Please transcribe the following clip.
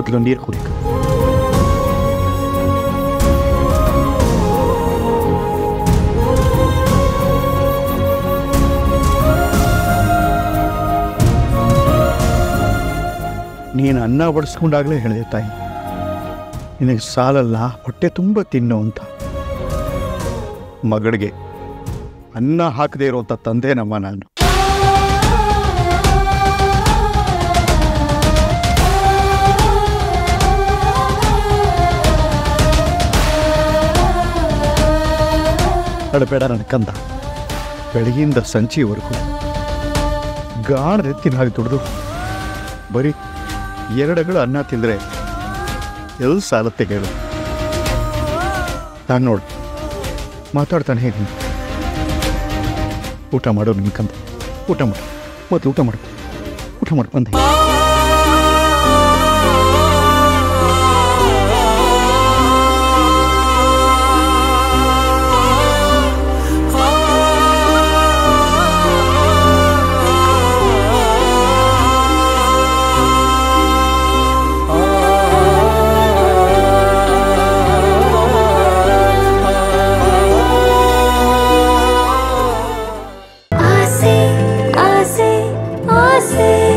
ಮೊದಲು ನೀರು ಕುಡಿಕ ನೀನು ಅನ್ನ ಬಡಿಸ್ಕೊಂಡಾಗಲೇ ಹೇಳಿದೆ ತಾಯಿ ನಿನಗೆ ಸಾಲಲ್ಲ ಹೊಟ್ಟೆ ತುಂಬ ತಿನ್ನು ಅಂತ ಮಗಳಿಗೆ ಅನ್ನ ಹಾಕದೇ ಇರುವಂಥ ತಂದೆ ನಮ್ಮ ನಾನು ಅಡಬೇಡ ನನ್ನ ಕಂದ ಬೆಳಗಿಂದ ಸಂಜೆವರೆಗೂ ಗಾಣದ ಹಾಗೆ ದುಡ್ದು ಬರೀ ಎರಡಗಳು ಅನ್ನ ತಿಂದರೆ ಎಲ್ಲಿ ಸಾಲತ್ತೆ ಹೇಳು ನಾನು ನೋಡು ಮಾತಾಡ್ತಾನೆ ಹೇಗೆ ಊಟ ಮಾಡು ನಿನ್ನ ಕಂದ ಊಟ ಮಾಡು ಮೊದಲು ಊಟ ಮಾಡು ಊಟ ಮಾಡು ಬಂದೆ ಆಸೆ ಆಸೆ ಆಸೆ